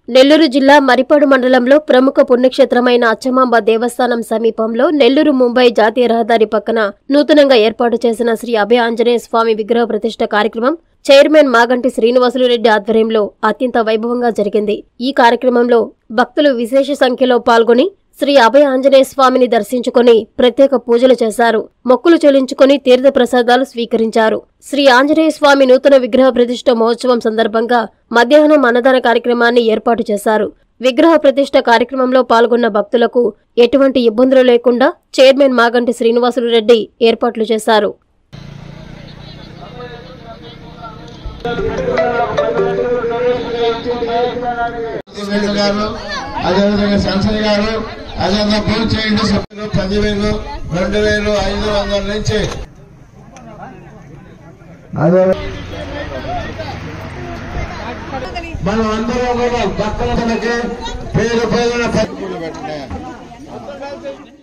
నెల్లూరు జిల్లా మరిపాడు మండలంలో ప్రముఖ పుణ్యక్షేత్రమైన అచ్చమాంబ దేవస్థానం సమీపంలో నెల్లూరు ముంబై జాతీయ రహదారి పక్కన నూతనంగా ఏర్పాటు చేసిన శ్రీ అభయ ఆంజనేయ స్వామి విగ్రహ ప్రతిష్ట కార్యక్రమం చైర్మన్ మాగంటి శ్రీనివాసులు రెడ్డి ఆధ్వర్యంలో అత్యంత వైభవంగా జరిగింది ఈ కార్యక్రమంలో భక్తులు విశేష సంఖ్యలో పాల్గొని శ్రీ అభయ ఆంజనేయ స్వామిని దర్శించుకొని ప్రత్యేక పూజలు చేశారు మొక్కులు చెల్లించుకొని తీర్థ ప్రసాదాలు స్వీకరించారు శ్రీ ఆంజనేయ స్వామి నూతన విగ్రహ ప్రతిష్ఠ మహోత్సవం సందర్భంగా మధ్యాహ్నం అన్నదాన కార్యక్రమాన్ని ఏర్పాటు చేశారు విగ్రహ ప్రతిష్ఠ కార్యక్రమంలో పాల్గొన్న భక్తులకు ఎటువంటి ఇబ్బందులు లేకుండా చైర్మన్ మాగంటి శ్రీనివాసులు రెడ్డి ఏర్పాట్లు చేశారు వేలు గారు అదేవిధంగా సంసద్ గారు అదేవిధంగా పూర్తి చేయండి సభ్యులు పదివేలు రెండు వేలు ఐదు వందల నుంచి అదే మనం అందరం కూడా భక్తుల మనకి పేరు పేరున ప-